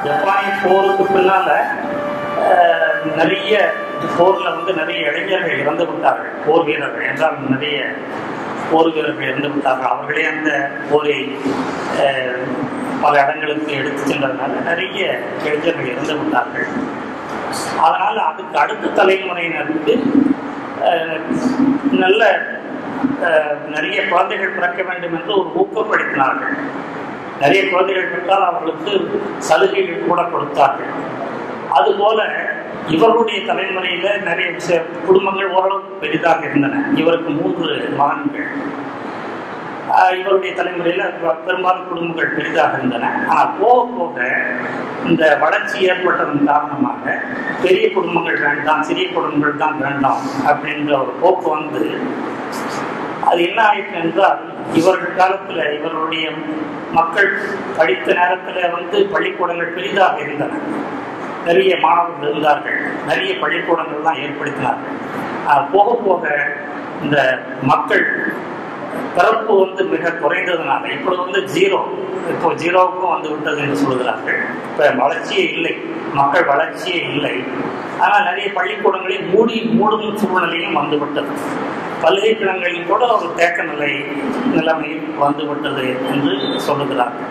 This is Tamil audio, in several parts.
ஜப்பானிய போருக்கு பின்னால அஹ், நிறைய போர்ல வந்து நிறைய இளைஞர்கள் இறந்து விட்டார்கள் போர் வீரர்கள் என்றால் நிறைய போர் வீரர்கள் இறந்து விட்டார்கள் அவர்களே அந்த போரை அஹ், பல இடங்களுக்கு எடுத்து சென்றதுனால நிறைய இளைஞர்கள் இறந்து விட்டார்கள் அதனால் அதுக்கு அடுத்த தலைமுறையினருக்கு அஹ், நல்ல அஹ், நிறைய குழந்தைகள் பிறக்க வேண்டும் என்று ஒரு ஊக்கப்படுத்தினார்கள் நிறைய குழந்தைகள் பெற்றால் அவர்களுக்கு சலுகைகள் கூட கொடுத்தார்கள் அதுபோல இவருடைய தலைமுறையில நிறைய விஷய குடும்பங்கள் ஓரளவுக்கு பெரிதாக இருந்தன இவருக்கு மூன்று மகன்கள் ஆஹ் இவருடைய தலைமுறையில பெ- பெரும்பாலும் குடும்பங்கள் பெரிதாக இருந்தன ஆனால் போக போக இந்த வளர்ச்சி ஏற்பட்டதன் காரணமாக பெரிய குடும்பங்கள் வேண்டாம் சிறிய குடும்பங்கள் தான் வேண்டாம் அப்படின்ற ஒரு போக்கு வந்து அது என்ன ஆயிற்று என்றால் இவர்கள் காலத்துல இவர்களுடைய மக்கள் படித்த நேரத்துல வந்து பள்ளிக்கூடங்கள் பெரிதாக இருந்தன நிறைய மாணவர்கள் இருந்தார்கள் நிறைய பள்ளிக்கூடங்கள்லாம் ஏற்படுத்தினார்கள் ஆஹ் போக போக இந்த மக்கள் பிறப்பு வந்து மிக குறைந்ததுனால இப்பொழுது வந்து ஜீரோ இப்போ ஜீரோவுக்கும் வந்து விட்டது என்று சொல்கிறார்கள் இப்போ வளர்ச்சியே இல்லை மக்கள் வளர்ச்சியே இல்லை ஆனால் நிறைய பள்ளிக்கூடங்களை மூடி மூடும் சூழ்நிலையும் வந்துவிட்டது பல்கலைக்கழகங்களில் கூட ஒரு தேக்க நிலை நிலைமை வந்துவிட்டது என்று சொல்லுகிறார்கள்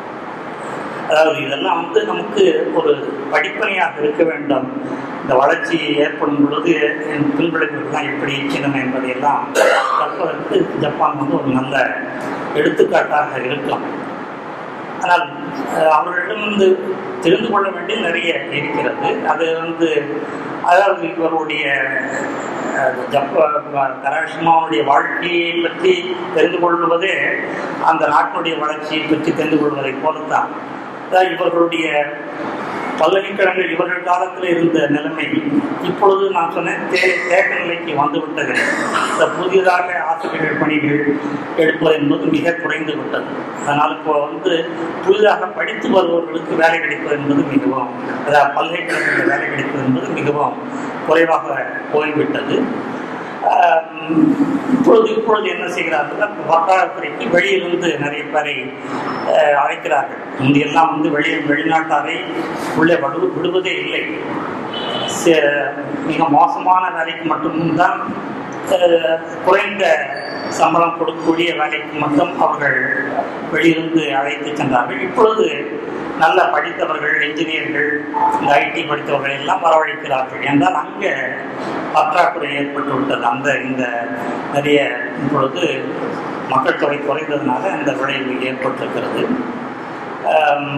அதாவது இதெல்லாம் வந்து நமக்கு ஒரு படிப்பனையாக இருக்க வேண்டும் இந்த வளர்ச்சி ஏற்படும் பொழுது என் பின்விளைவுகள்லாம் எப்படி இருக்கிறது என்பதையெல்லாம் கற்பதற்கு ஜப்பான் வந்து ஒரு நல்ல எடுத்துக்காட்டாக இருக்கும் ஆனால் அஹ், அவர்களிடம் வந்து தெரிந்து கொள்ள வேண்டிய நிறைய இருக்கிறது அது வந்து அதாவது இவருடைய அஹ், ஜப்ப கராஷ்மாவுடைய வாழ்க்கையை பற்றி தெரிந்து கொள்வதே அந்த நாட்டினுடைய வளர்ச்சியை பற்றி தெரிந்து கொள்வதை போலத்தான் அதாவது இவர்களுடைய பல்கலைக்கழகங்கள் இவர்கள் காலத்தில் இருந்த நிலைமை இப்பொழுது நான் சொன்னேன் தே தேக்க நிலைக்கு வந்துவிட்டது இந்த புதிதாக ஆசிரியர்கள் பணிகள் எடுப்பது என்பது மிக குறைந்து விட்டது அதனால் இப்போ வந்து புதிதாக படித்து வருபவர்களுக்கு வேலை கிடைப்பது என்பது மிகவும் அதாவது பல்கலைக்கழகங்களில் வேலை கிடைப்பது என்பது மிகவும் குறைவாக போய்விட்டது ஆம், இப்பொழுது இப்பொழுது என்ன செய்கிறார்கள் வட்டாரத்துறைக்கு வெளியிலிருந்து நிறைய பேரை அஹ், அழைக்கிறார்கள் முந்தையெல்லாம் வந்து வெளியே வெளிநாட்டாரை உள்ளே விடு விடுவதே இல்லை சே- மிக மோசமான வேலைக்கு மட்டும்தான் அஹ், குறைந்த சம்பளம் கொடுக்கக்கூடிய வேலைக்கு மட்டும் அவர்கள் வெளியிருந்து அழைத்து சென்றார்கள் இப்பொழுது நல்ல படித்தவர்கள் என்ஜினியர்கள் இந்த ஐடி படித்தவர்கள் எல்லாம் வரவழைக்கிறார்கள் என்றால் அங்கே பற்றாக்குறை ஏற்பட்டு விட்டது அந்த இந்த நிறைய இப்பொழுது மக்கள் தொகை குறைந்ததுனால இந்த விளைவு ஏற்பட்டிருக்கிறது ஆம்,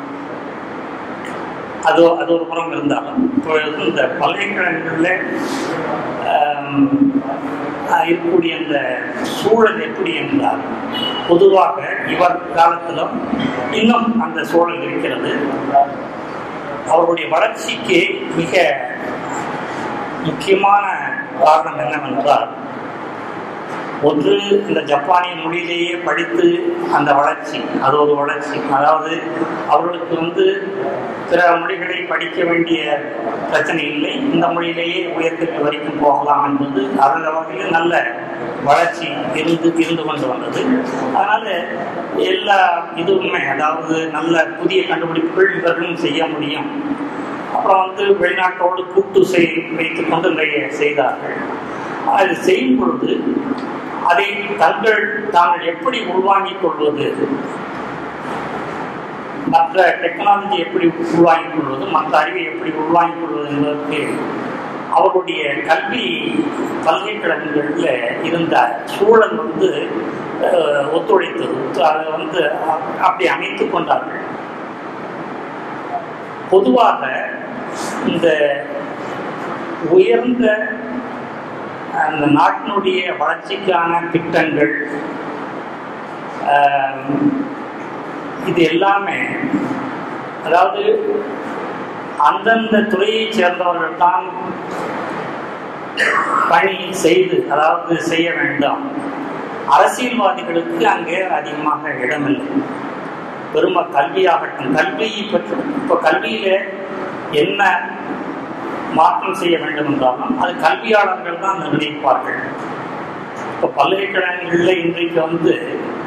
அது அது ஒரு புறம் இருந்தாலும் இப்பொழுது இந்த பல்கலைக்கழகங்களில் ஆம், ஆஹ் இருக்கக்கூடிய இந்த சூழல் எப்படி என்றால் பொதுவாக இவர் காலத்திலும் இன்னும் அந்த சூழல் இருக்கிறது அவருடைய வளர்ச்சிக்கு மிக முக்கியமான காரணம் என்னவென்றால் ஒன்று இந்த ஜப்பானிய மொழியிலேயே படித்து அந்த வளர்ச்சி அது ஒரு வளர்ச்சி அதாவது அவர்களுக்கு வந்து பிற மொழிகளை படிக்க வேண்டிய பிரச்சனை இல்லை இந்த மொழியிலேயே உயர்த்திற்கு வரைக்கும் போகலாம் என்பது அந்த வகையில் நல்ல வளர்ச்சி இருந்து இருந்து கொண்டு வந்தது அதனால எல்லா இதுவுமே அதாவது நல்ல புதிய கண்டுபிடிப்புகள் இவர்களும் செய்ய முடியும் அப்புறம் வந்து வெளிநாட்டோடு கூட்டு செய் வைத்துக் கொண்டு நிறைய செய்தார்கள் அது செய்யும் பொழுது அதை தங்கள் தாங்கள் எப்படி உள்வாங்கிக் கொள்வது மற்ற டெக்னாலஜி எப்படி உள்வாங்கிக் கொள்வது மற்ற அறிவை எப்படி உள்வாங்கிக் கொள்வது என்பதற்கு அவருடைய கல்வி பல்கலைக்கழகங்களில் இருந்த சூழல் வந்து அஹ், ஒத்துழைத்தது அதை வந்து அ- அப்படி அமைத்துக் கொண்டார்கள் பொதுவாக இந்த உயர்ந்த அந்த நாட்டினுடைய வளர்ச்சிக்கான திட்டங்கள் ஆம், இது எல்லாமே அதாவது அந்தந்த துறையை சேர்ந்தவர்கள் தான் பணி செய்து அதாவது செய்ய வேண்டாம் அரசியல்வாதிகளுக்கு அங்கே அதிகமாக இடமில்லை பெரும கல்வியாகட்டும் கல்வியை பற்றி இப்போ கல்வியில என்ன மாற்றம் செய்ய வேண்டும் என்றாலும் அது கல்வியாளர்கள் தான் நிர்ணயிப்பார்கள் இப்போ பல்கலைக்கழகங்களில் இன்றைக்கு வந்து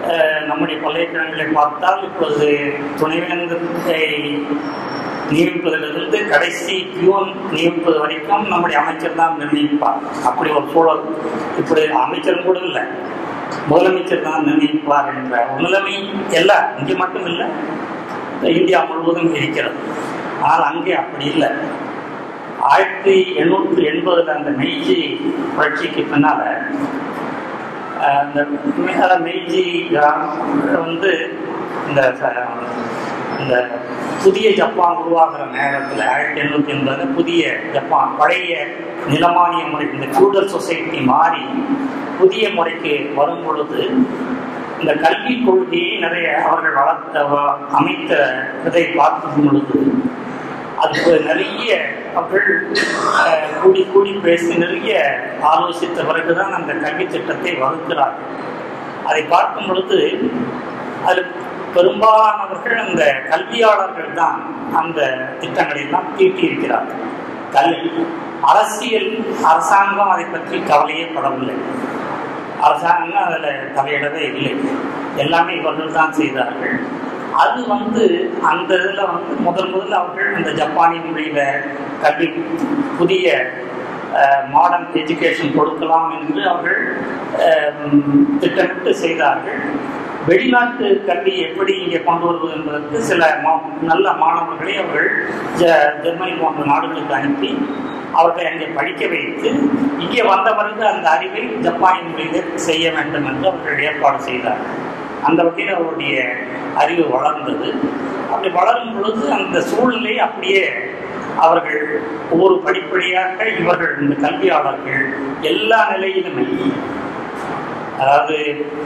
அஹ், நம்முடைய பல்கலைக்கழகங்களை பார்த்தால் இப்பொழுது துணைவேந்தத்தை நியமிப்பதிலிருந்து கடைசி பியூன் நியமிப்பது வரைக்கும் நம்முடைய அமைச்சர் தான் நிர்ணயிப்பார் அப்படி ஒரு சூழல் இப்படி அமைச்சர் கூட இல்லை முதலமைச்சர் தான் நிர்ணயிப்பார் என்ற ஒரு நிலைமை எல்லாம் இங்கே மட்டும் இல்லை இந்தியா முழுவதும் இருக்கிறது ஆனால் அங்கே அப்படி இல்லை ஆயிரத்தி எண்ணூற்றி எண்பதுல அந்த மெய்ஜி புரட்சிக்கு பின்னால அஹ், இந்த மெ- அதாவது மெய்ஜி கிராமம் வந்து இந்த ச- இந்த புதிய ஜப்பான் உருவாகிற நேரத்தில் ஆயிரத்தி எண்ணூற்றி எண்பதுல புதிய ஜப்பான் பழைய நிலமானிய முறை இந்த ஃபியூடல் சொசைட்டி மாறி புதிய முறைக்கு வரும் பொழுது இந்த கல்வி கொள்கையை நிறைய அவர்கள் வளர்த்த வ- அமைத்த இதை பார்க்கும் பொழுது அதுக்கு நிறைய அவர்கள் அஹ், கூடி கூடி பேசி நிறைய ஆலோசித்த பிறகுதான் அந்த கல்வி திட்டத்தை வகுக்கிறார்கள் அதை பார்க்கும் பொழுது அது பெரும்பாலானவர்கள் அந்த கல்வியாளர்கள் தான் அந்த திட்டங்களை எல்லாம் தீட்டியிருக்கிறார்கள் கல்வி அரசியல் அரசாங்கம் அதை பற்றி கவலையே படவில்லை அரசாங்கம் அதில் தலையிடவே இல்லை எல்லாமே இவர்கள் தான் செய்தார்கள் அது வந்து அந்த இதில் வந்து முதல் முதல்ல அவர்கள் இந்த ஜப்பானிய முறையில் கல்வி புதிய மாடர்ன் எஜுகேஷன் கொடுக்கலாம் என்று அவர்கள் அஹ், திட்டமிட்டு செய்தார்கள் வெளிநாட்டு கல்வியை எப்படி இங்கே கொண்டு வருவது என்பதற்கு சில மா நல்ல மாணவர்களை அவர்கள் ஜ ஜெர்மனி போன்ற நாடுகளுக்கு அனுப்பி அவர்களை அங்கே படிக்க வைத்து இங்கே வந்த பிறகு அந்த அறிவை ஜப்பானின் மொழியில் செய்ய வேண்டும் என்று அவர்கள் ஏற்பாடு செய்தார்கள் அந்த வகையில் அவருடைய அறிவு வளர்ந்தது அப்படி வளரும் பொழுது அந்த சூழ்நிலை அப்படியே அவர்கள் ஒவ்வொரு படிப்படியாக இவர்கள் இந்த கல்வியாளர்கள் எல்லா நிலையிலுமே அதாவது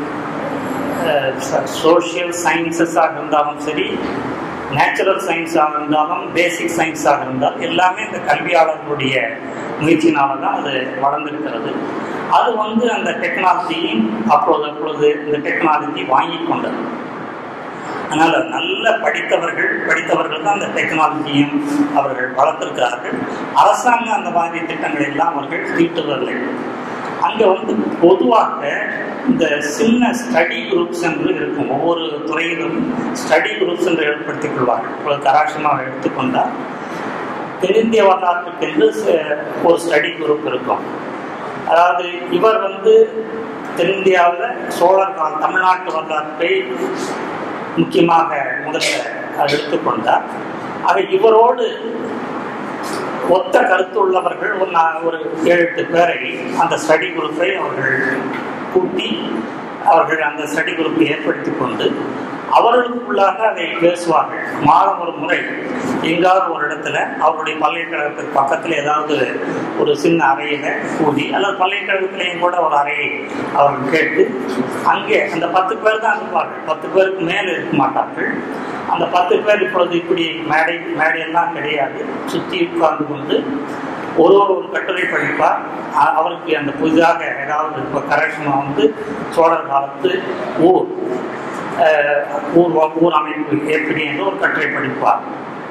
சோஷியல் சயின்சஸாக இருந்தாலும் சரி நேச்சுரல் சயின்ஸாக இருந்தாலும் பேசிக் சயின்ஸாக இருந்தாலும் எல்லாமே இந்த கல்வியாளர்களுடைய முயற்சினால தான் அது வளர்ந்திருக்கிறது அது வந்து அந்த டெக்னாலஜியும் அப்பொழுது அப்பொழுது இந்த டெக்னாலஜி வாங்கி கொண்டது அதனால் நல்ல படித்தவர்கள் படித்தவர்கள் தான் அந்த டெக்னாலஜியும் அவர்கள் வளர்த்திருக்கிறார்கள் அரசாங்கம் அந்த மாதிரி திட்டங்களை எல்லாம் அவர்கள் தீட்டுவதில்லை அங்கே வந்து பொதுவாக இந்த சின்ன ஸ்டடி குரூப்ஸ் என்று இருக்கும் ஒவ்வொரு துறையிலும் ஸ்டடி குரூப்ஸ் என்று ஏற்படுத்திக் கொள்வார்கள் இப்பொழுது கராட்சமாக எடுத்துக்கொண்டால் தென்னிந்திய வரலாற்றுக்கு என்று ச- ஒரு ஸ்டடி குரூப் இருக்கும் அதாவது இவர் வந்து தென்னிந்தியாவில் சோழர் கால தமிழ்நாட்டு வரலாற்றை முக்கியமாக முதல்ல எடுத்துக்கொண்டார் ஆக இவரோடு ஒத்த கருத்து உள்ளவர்கள் ஒரு நா- ஒரு ஏழு எட்டு பேரை அந்த ஸ்டடி குரூப்பை அவர்கள் கூட்டி அவர்கள் அந்த ஸ்டடி குரூப்பை ஏற்படுத்தி கொண்டு அவர்களுக்குள்ளாக அதை பேசுவார்கள் மாதம் ஒரு முறை எங்காவது ஒரு இடத்துல அவருடைய பல்கலைக்கழகத்துக்கு பக்கத்தில் ஏதாவது ஒரு சின்ன அறையில கூடி அல்லது பல்கலைக்கழகத்திலையும் கூட ஒரு அறையை அவர்கள் கேட்டு அங்கே அந்த பத்து பேர் தான் இருப்பார்கள் பத்து பேருக்கு மேலே இருக்க மாட்டார்கள் அந்த பத்து பேர் இப்பொழுது இப்படி மேடை மேடையெல்லாம் கிடையாது சுற்றி உட்கார்ந்து கொண்டு ஒரு ஒரு ஒரு கட்டுரை படிப்பார் அ- அவருக்கு அந்த புதிதாக ஏதாவது இப்போ கரெக்ஷனாக வந்து சோழர் காலத்து ஊர் அஹ், ஊர் வ- ஊர் அமைப்பு எப்படி என்று ஒரு கட்டுரை படிப்பார்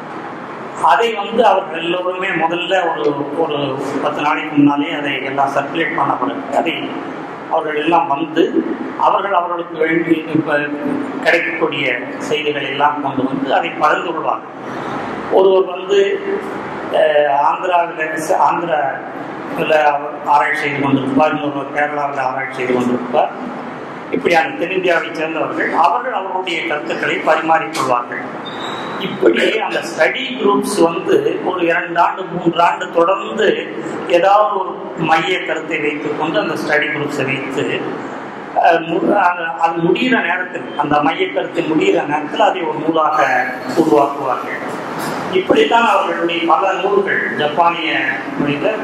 அதை வந்து அவர்கள் எல்லோருமே முதல்ல ஒரு ஒரு பத்து நாளைக்கு முன்னாலே அதை எல்லாம் சர்க்குலேட் பண்ண பிறகு அதை அவர்கள் எல்லாம் வந்து அவர்கள் அவர்களுக்கு வேண்டி இப்போ கிடைக்கக்கூடிய செய்திகளை எல்லாம் கொண்டு வந்து அதை பகிர்ந்து கொள்வார்கள் ஒருவர் வந்து அஹ், ஆந்திராவில் ஆந்திராவில் அவர் ஆராய்ச்சி செய்து கொண்டிருப்பார் இன்னொருவர் கேரளாவில் ஆராய்ச்சி செய்து கொண்டிருப்பார் இப்படியான தென்னிந்தியாவைச் சேர்ந்தவர்கள் அவர்கள் அவர்களுடைய கருத்துக்களை பரிமாறிக்கொள்வார்கள் இப்படி அந்த ஸ்டடி குரூப்ஸ் வந்து ஒரு இரண்டு ஆண்டு மூன்று ஆண்டு தொடர்ந்து ஏதாவது ஒரு மைய கருத்தை வைத்துக்கொண்டு அந்த ஸ்டடி குரூப்ஸை வைத்து அஹ், மு- அது- அது முடிகிற நேரத்தில் அந்த மைய கருத்தை முடிகிற நேரத்தில் அதை ஒரு நூலாக உருவாக்குவார்கள் இப்படித்தான் அவர்களுடைய பல நூல்கள் ஜப்பானிய மொழியில்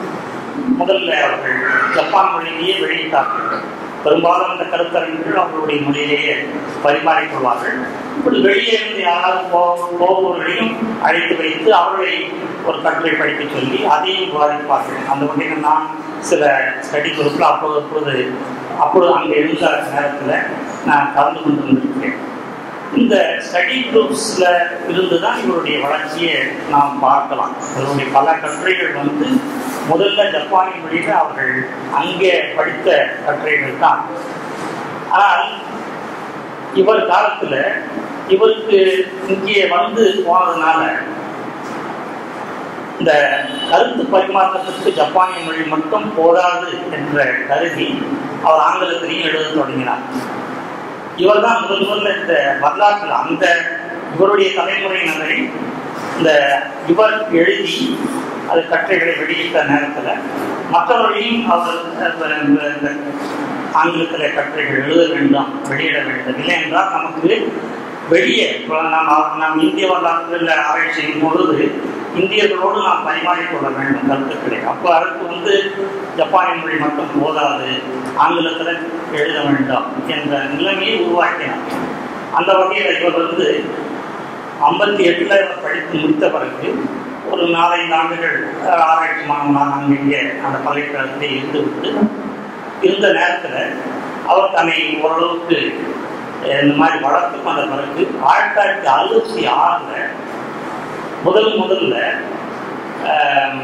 முதல்ல அவர்கள் ஜப்பான் மொழியிலேயே வெளியிட்டார்கள் பெரும்பாலும் அந்த கருத்தரங்குகள் அவர்களுடைய மொழியிலேயே பரிமாறிக்கொள்வார்கள் இப்படி வெளியே இருந்து யாராவது போ- போபவர்களையும் அழைத்து வைத்து அவர்களை ஒரு கட்டுரை படிக்க சொல்லி அதையும் விவாதிப்பார்கள் அந்த வகையில் நான் சில ஸ்டடி குரூப்பில் அப்போது அப்போது அப்பொழுது அங்கே இருந்த நேரத்தில் நான் கலந்து கொண்டிருந்திருக்கிறேன் இந்த ஸ்டடி குரூப்ஸில் இருந்து தான் இவருடைய வளர்ச்சியை நாம் பார்க்கலாம் இவருடைய பல கட்டுரைகள் வந்து முதல்ல ஜப்பானிய மொழியில் அவர்கள் அங்கே படித்த கட்டுரைகள் தான் ஆனால் இவர் காலத்துல இவருக்கு இங்கே வந்து போனதுனால இந்த கருத்து பரிமாற்றத்திற்கு ஜப்பானிய மொழி மட்டும் போதாது என்ற கருதி அவர் ஆங்கிலத்திலையும் எழுத தொடங்கினார் இவர் தான் முதல் முதல்ல இந்த வரலாற்றில் அந்த இவருடைய தலைமுறையினரை இந்த இவர் எழுதி அது கட்டுரைகளை வெளியிட்ட நேரத்தில் மற்றவர்களையும் அவர் அஹ், இந்த இந்த ஆங்கிலத்தில் கட்டுரைகள் எழுத வேண்டும் வெளியிட வேண்டும் இல்லை என்றால் நமக்கு வெளியே இப்போ நாம் அவர் நாம் இந்திய வரலாற்றில் ஆராய்ச்சி செய்யும் பொழுது இந்தியர்களோடு நாம் பரிமாறிக்கொள்ள வேண்டும் கருத்துக்களை அப்போ அதற்கு வந்து ஜப்பானிய மொழி மட்டும் போதாது ஆங்கிலத்தில் எழுத வேண்டும் என்ற நிலைமையை உருவாக்கினார் அந்த வகையில் இவர் வந்து ஐம்பத்தி எட்டில் இவர் படித்து முடித்த பிறகு ஒரு நாலஞ்சு ஆண்டுகள் அஹ், ஆராய்ச்சி மாணவனாக அங்கே இங்கே அந்த பல்கலைக்கழகத்தில் இருந்து விட்டு இருந்த நேரத்தில் அவர் தன்னை ஓரளவுக்கு அஹ், இந்த மாதிரி வளர்த்து கொண்ட பிறகு ஆயிரத்தி தொள்ளாயிரத்தி அறுபத்தி ஆறில் முதல் முதல்ல ஆம்,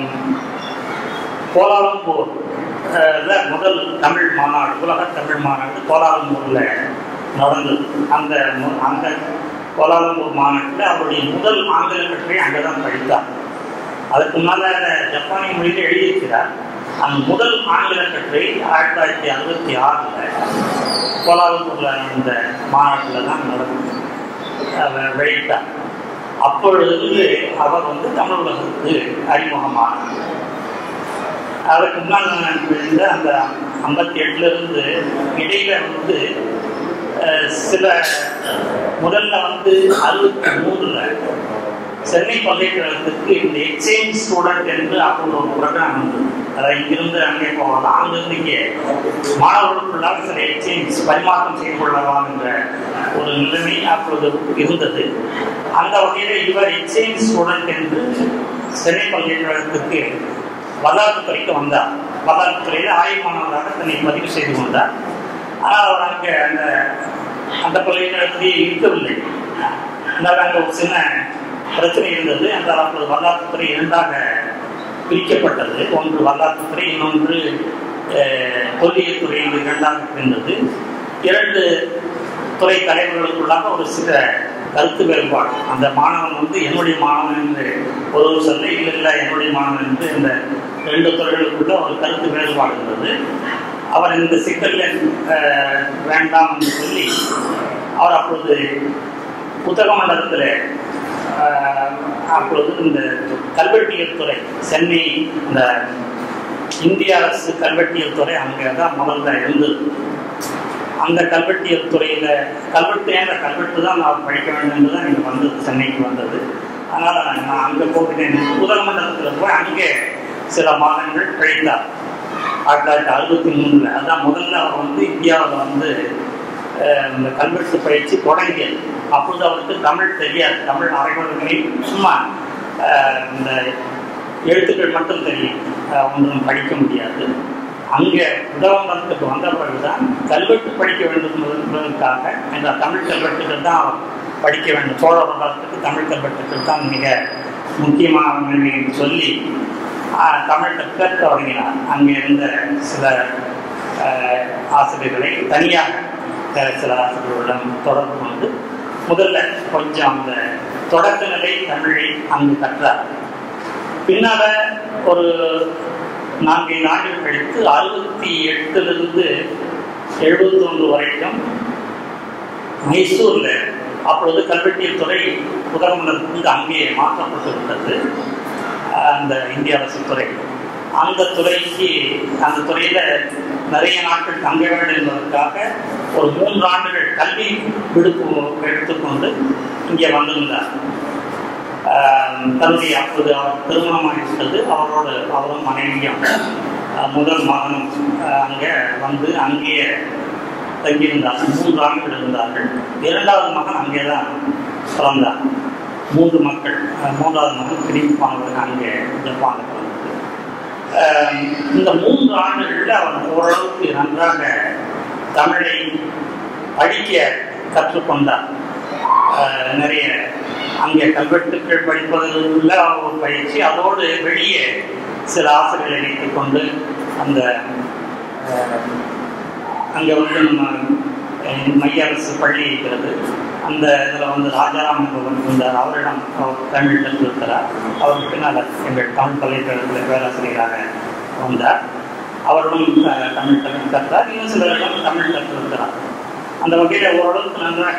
கோலாலம்பூர் அஹ், ல முதல் தமிழ் மாநாடு உலக தமிழ் மாநாடு கோலாலம்பூரில் நடந்தது அந்த மு- அந்த கோலாலம்பூர் மாநாட்டில் அவருடைய முதல் ஆங்கில கட்டுரை அங்கே தான் படித்தார் அதுக்கு முன்னால் ஜப்பானிய மொழியில் எழுதியிருக்கிறார் அந்த முதல் ஆங்கில கட்டுரை ஆயிரத்தி தொள்ளாயிரத்தி அறுபத்தி ஆறில் கோலாலம்பூரில் நடந்த மாநாட்டில் தான் நடந்தது அவர் வெளியிட்டார் அப்பொழுது அவர் வந்து தமிழ் உலகத்துக்கு அறிமுகமானார் அதுக்கு முன்னால் நான் இருந்த அந்த ஐம்பத்தி எட்டுல இருந்து இடையில வந்து அஹ், சில முதல்ல வந்து அறுபத்தி மூணுல சென்னை பல்கலைக்கழகத்துக்கு இந்த எக்ஸ்சேஞ்ச் ஸ்டூடெண்ட் என்று அப்போது ஒரு ப்ரோக்ராம் இருந்தது அதாவது இங்கிருந்து அங்கே போகலாம் அங்கிருந்து இங்கே மாணவர்களுக்குள்ளாக சில எக்ஸ்சேஞ்ச் பரிமாற்றம் செய்து கொள்ளலாம் என்ற ஒரு நிலைமை அப்பொழுது இருந்தது அந்த வகையில் இவர் எக்ஸ்சேஞ்ச் ஸ்டூடெண்ட் என்று சென்னை பல்கலைக்கழகத்துக்கு வரலாற்று துறைக்கு வந்தார் வரலாற்று துறையில் ஆய்வு மாணவராக தன்னை பதிவு செய்து கொண்டார் ஆனால் அவர் அங்கே அந்த அந்த பல்கலைக்கழகத்திலேயே இருக்கவில்லை அதனால் அங்கே ஒரு சின்ன பிரச்சனை இருந்தது என்றால் அப்பொழுது வரலாற்றுத்துறை இரண்டாக பிரிக்கப்பட்டது ஒன்று வரலாற்றுத்துறை இன்னொன்று அஹ், தொல்லியல் துறை என்று இரண்டாக பிரிந்தது இரண்டு துறை தலைவர்களுக்குள்ளாக ஒரு சில கருத்து வேறுபாடு அந்த மாணவன் வந்து என்னுடைய மாணவன் என்று ஒரு சொல்ல இல்லை இல்லை என்னுடைய மாணவன் என்று இந்த ரெண்டு துறைகளுக்குள்ள ஒரு கருத்து வேறுபாடு இருந்தது அவர் இந்த சிக்கலில் அஹ், வேண்டாம் என்று சொல்லி அவர் அப்பொழுது புத்தக மண்டலத்தில் அப்பொழுது இந்த கல்வெட்டியல் துறை சென்னை இந்த இந்திய அரசு கல்வெட்டியல் துறை அங்கே தான் முதல்ல இருந்தது அந்த கல்வெட்டியல் துறையில் கல்வெட்டு ஏன் கல்வெட்டு தான் நான் படிக்க வேண்டும் என்று தான் நீங்கள் வந்தது சென்னைக்கு வந்தது அதனால் நான் அங்கே போகிறேன் புதக மண்டலத்தில் போய் அங்கே சில மாதங்கள் கழித்தார் ஆயிரத்தி தொள்ளாயிரத்தி அறுபத்தி மூணில் அதான் முதல்ல அவர் வந்து இந்தியாவில் வந்து அஹ், இந்த கல்வெட்டு பயிற்சி தொடங்கியது அப்பொழுது அவருக்கு தமிழ் தெரியாது தமிழ் அரைவர்களை சும்மா அஹ், இந்த எழுத்துக்கள் மட்டும் தெரியும் அஹ், ஒன்றும் படிக்க முடியாது அங்கே உதவமரத்துக்கு வந்த பிறகுதான் கல்வெட்டு படிக்க வேண்டும் என்பதற்காக இந்த தமிழ் கல்வெட்டுகள் தான் அவர் படிக்க வேண்டும் சோழ வரலாற்றுக்கு தமிழ் கல்வெட்டுகள் தான் மிக முக்கியமான என்று சொல்லி ஆஹ், தமிழ் கற்க தொடங்கினார் அங்கே இருந்த சில ஆஹ், ஆசிரியர்களை தனியாக ஆஹ், சில ஆசிரியர்களுடன் தொடர்பு கொண்டு முதல்ல கொஞ்சம் அந்த தொடக்க நிலை தமிழை அங்கு கற்றார் பின்னால ஒரு நான்கைந்து ஆண்டுகள் கழித்து அறுபத்தி எட்டுலேருந்து எழுபத்தி ஒன்று வரைக்கும் மைசூரில் அப்பொழுது கல்வெட்டியல் துறை புதகமண்டலத்திலிருந்து அங்கே மாற்றப்பட்டு விட்டது அந்த இந்திய அரசு துறை அந்த துறைக்கு அந்த துறையில் நிறைய நாட்கள் தங்க வேண்டும் என்பதற்காக ஒரு மூன்று ஆண்டுகள் கல்வி விடுப்பு எடுத்துக்கொண்டு இங்கே வந்திருந்தார் ஆஹ் தன்னுடைய அப்போது அவர் திருமணமாகிவிட்டது அவரோடு அவரும் மனைவியும் ஆஹ் முதல் மகனும் ஆஹ் அங்கே வந்து அங்கேயே தங்கியிருந்தார்கள் மூன்று ஆண்டுகள் இருந்தார்கள் இரண்டாவது மகன் அங்கே தான் பிறந்தார் மூன்று மக்கள் ஆஹ் மூன்றாவது மகன் திரும்பி போனவர்கள் அங்கே ஜப்பானில் பிறந்தது ஆஹ் இந்த மூன்று ஆண்டுகளில் அவர் ஓரளவுக்கு நன்றாக தமிழை படிக்க கற்றுக்கொண்டார் ஆஹ் நிறைய அங்கே கல்வெட்டுக்கள் படிப்பதில் உள்ள ஒரு பயிற்சி அதோடு வெளியே சில ஆசிரியர்களை வைத்துக் கொண்டு அந்த ஆஹ், அங்கே வந்து நம்ம அஹ், மைய அரசு பள்ளி இருக்கிறது அந்த இதில் வந்து ராஜாராம் என்பவர் இருந்தார் அவரிடம் அவர் தமிழ் கற்றிருக்கிறார் அவருக்கு பின்னால் எங்கள் தமிழ் பல்கலைக்கழகத்தில் பேராசிரியராக வந்தார் அவரும் அஹ், தமிழ் தமிழ் கற்றார் இன்னும் சிலரிடம் தமிழ் கற்றிருக்கிறார் அந்த வகையில் ஓரளவுக்கு நன்றாக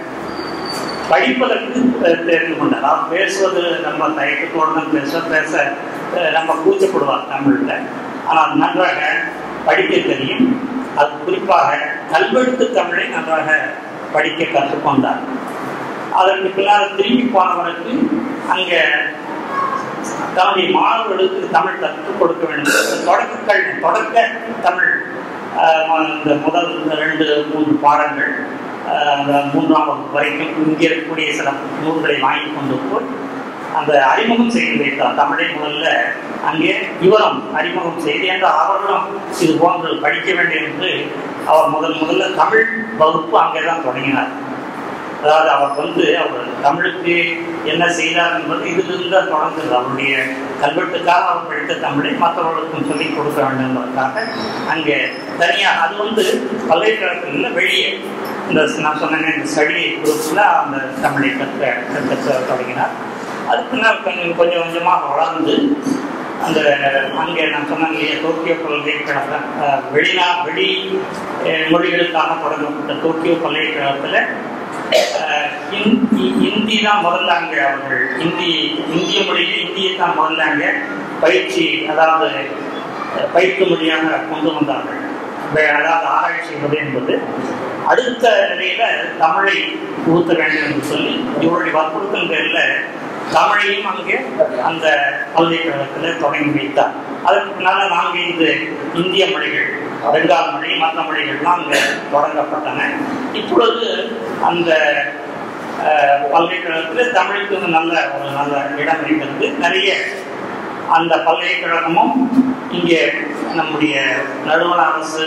படிப்பதற்கு அஹ், தெரிந்து கொண்டார் அவர் பேசுவது நம்ம தயக்கத்தோடு தான் பேச பேச அஹ், நம்ம கூச்சப்படுவார் தமிழில் ஆனால் நன்றாக படிக்க தெரியும் அது குறிப்பாக கல்வெட்டு தமிழை நன்றாக படிக்க கற்றுக்கொண்டார் அதற்கு பின்னால் திரும்பி போனவருக்கு அங்கே தன்னுடைய மாணவர்களுக்கு தமிழ் கற்றுக் கொடுக்க வேண்டும் தொடக்க கல்வி தொடக்க தமிழ் ஆஹ், ம- இந்த முதல் ரெண்டு மூன்று பாடங்கள் ஆஹ், அந்த மூன்றாம் வகுப்பு வரைக்கும் இங்கே இருக்கக்கூடிய சில நூல்களை வாங்கி கொண்டு போய் அந்த அறிமுகம் செய்து வைத்தார் தமிழை முதல்ல அங்கே இவரும் அறிமுகம் செய்து என்ற அவர்களும் இது போன்று படிக்க வேண்டும் என்று அவர் முதல் முதல்ல தமிழ் வகுப்பு அங்கே தான் தொடங்கினார் அதாவது அவர் வந்து அவர் தமிழுக்கு என்ன செய்தார் என்பது இதிலிருந்து தான் தொடங்குது அவருடைய கல்வெட்டுக்காக அவர் படித்த தமிழை மற்றவர்களுக்கும் சொல்லிக் கொடுக்க வேண்டும் என்பதற்காக அங்கே தனியாக அது வந்து பல்கலைக்கழகத்தில் வெளியே இந்த நான் சொன்னேன் இந்த ஸ்டடி குரூப்ஸில் அந்த தமிழை கற்க கற்க தொடங்கினார் அது பின்னால் கொஞ்சம் கொஞ்சம் கொஞ்சமாக வளர்ந்து அந்த அங்கே நான் சொன்னேன் இல்லையா டோக்கியோ பல்கலைக்கழகம் அஹ், வெளிநா வெளி அஹ், மொழிகளுக்காக தொடங்கப்பட்ட டோக்கியோ பல்கலைக்கழகத்தில் அஹ், ஹிந்தி ஹிந்தி தான் முதல்ல அங்கே அவர்கள் இந்தி இந்திய மொழியில் இந்தியை தான் முதல்ல அங்கே பயிற்சி அதாவது அஹ், பயிற்று மொழியாக கொண்டு வந்தார்கள் வே- அதாவது ஆராய்ச்சி செய்வது என்பது அடுத்த நிலையில தமிழை ஊத்த வேண்டும் என்று சொல்லி இவருடைய வற்புறுத்தல் பேரில் தமிழையும் அங்கே அந்த பல்கலைக்கழகத்தில் தொடங்கி வைத்தார் அதற்கு பின்னால் நான்கு ஐந்து இந்திய மொழிகள் பெங்கால் மொழி மற்ற மொழிகள்லாம் அங்கே தொடங்கப்பட்டன இப்பொழுது அந்த அஹ், பல்கலைக்கழகத்தில் தமிழுக்கு ஒரு நல்ல ஒரு நல்ல இடம் இருக்கிறது நிறைய அந்த பல்கலைக்கழகமும் இங்கே நம்முடைய நடுவண அரசு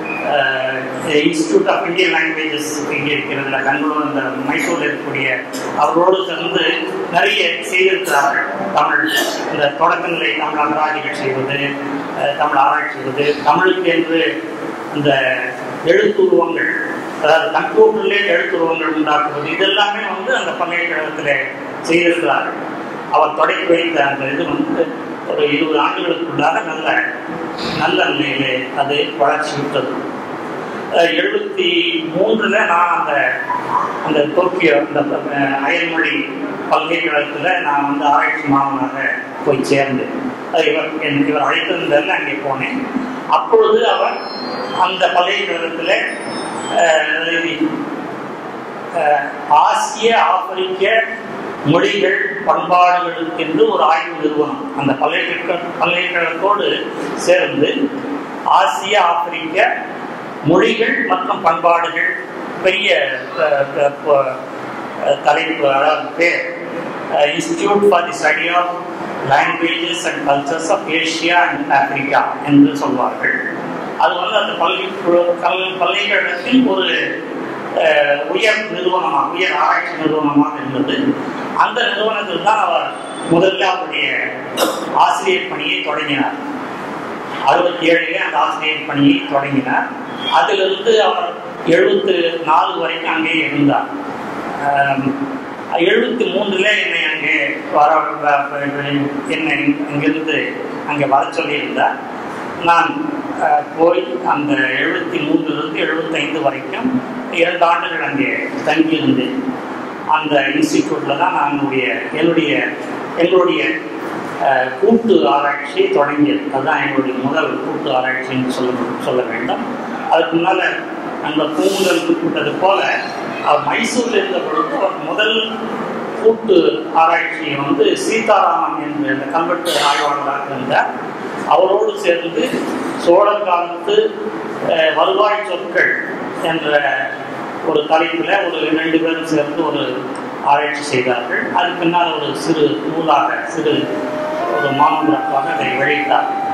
இன்ஸ்டியூட் ஆஃப் இந்தியன் லாங்குவேஜஸ் இங்கே இருக்கிறதுல பெங்களூர் இந்த மைசூரில் இருக்கக்கூடிய அவரோடு சேர்ந்து நிறைய செய்திருக்கிறார்கள் தமிழ் இந்த தொடக்க நிலை தமிழ் அகராதிகள் செய்வது அஹ், தமிழ் ஆராய்ச்சி செய்வது தமிழுக்கு என்று அந்த எழுத்துருவங்கள் அதாவது கம்ப்யூட்டர்லேயே எழுத்துருவங்கள் உண்டாக்குவது இதெல்லாமே வந்து அந்த பல்கலைக்கழகத்தில் செய்திருக்கிறார்கள் அவர் தொடக்கி வைத்த அந்த இது வந்து ஒரு இருபது ஆண்டுகளுக்குள்ளாக நல்ல நல்ல நிலையிலே அது வளர்ச்சி விட்டது அஹ் எழுபத்தி மூன்றுல நான் அந்த அந்த டோக்கியோ அந்த அஹ், அயல்மொழி பல்கலைக்கழகத்தில் நான் வந்து ஆராய்ச்சி மாணவனாக போய் சேர்ந்தேன் அது இவர் என் இவர் அழைத்திருந்தால் அங்கே போனேன் அப்பொழுது அவர் அந்த பல்கலைக்கழகத்தில் அஹ், அஹ், ஆசிய ஆப்பிரிக்க மொழிகள் பண்பாடுகளுக்கு என்று ஒரு ஆய்வு நிறுவனம் அந்த பல்கலைக்கழக பல்கலைக்கழகத்தோடு சேர்ந்து ஆசிய ஆப்பிரிக்க மொழிகள் மற்றும் பண்பாடுகள் பெரிய அஹ், அஹ், அஹ், தலைப்பு அதாவது பேர் institute for the study of languages and cultures of Asia and Africa என்று சொல்வார்கள் அது வந்து அந்த பல்கலை கல் பல்கலைக்கழகத்தில் ஒரு அஹ், உயர் நிறுவனமாக உயர் ஆராய்ச்சி நிறுவனமாக இருந்தது அந்த நிறுவனத்தில் தான் அவர் முதல்ல அவருடைய ஆசிரியர் பணியை தொடங்கினார் அறுபத்தி ஏழுல அந்த ஆசிரியர் பணியை தொடங்கினார் அதிலிருந்து அவர் எழுபத்து நாலு வரைக்கும் அங்கே இருந்தார் எழுபத்தி மூன்றுல என்னை அங்கே வர வ- என்னை இங்கிருந்து அங்கே வர சொல்லியிருந்தார் நான் அஹ், போய் அந்த எழுபத்தி மூன்றிலிருந்து எழுபத்தைந்து வரைக்கும் இரண்டு ஆண்டுகள் அங்கே தங்கியிருந்தேன் அந்த இன்ஸ்டிடியூட்டில் தான் நான் என்னுடைய என்னுடைய எங்களுடைய அஹ், கூட்டு ஆராய்ச்சி தொடங்கியது அதுதான் எங்களுடைய முதல் கூட்டு ஆராய்ச்சின்னு சொல்ல சொல்ல வேண்டும் அதுக்கு முன்னால் அந்த பூங்குதல் குறிப்பிட்டது போல அவர் மைசூரில் இருந்த பொழுது அவர் முதல் கூட்டு ஆராய்ச்சியை வந்து சீதாராமன் என்ற அந்த கல்வெட்டு ஆய்வாளராக இருந்தார் அவரோடு சேர்ந்து சோழர் காலத்து அஹ், வருவாய் சொற்கள் என்ற ஒரு தலைப்பில் ஒரு ரெண்டு பேரும் சேர்ந்து ஒரு ஆராய்ச்சி செய்தார்கள் அது பின்னால் ஒரு சிறு நூலாக சிறு ஒரு மாமன்றமாக அதை வெளியிட்டார்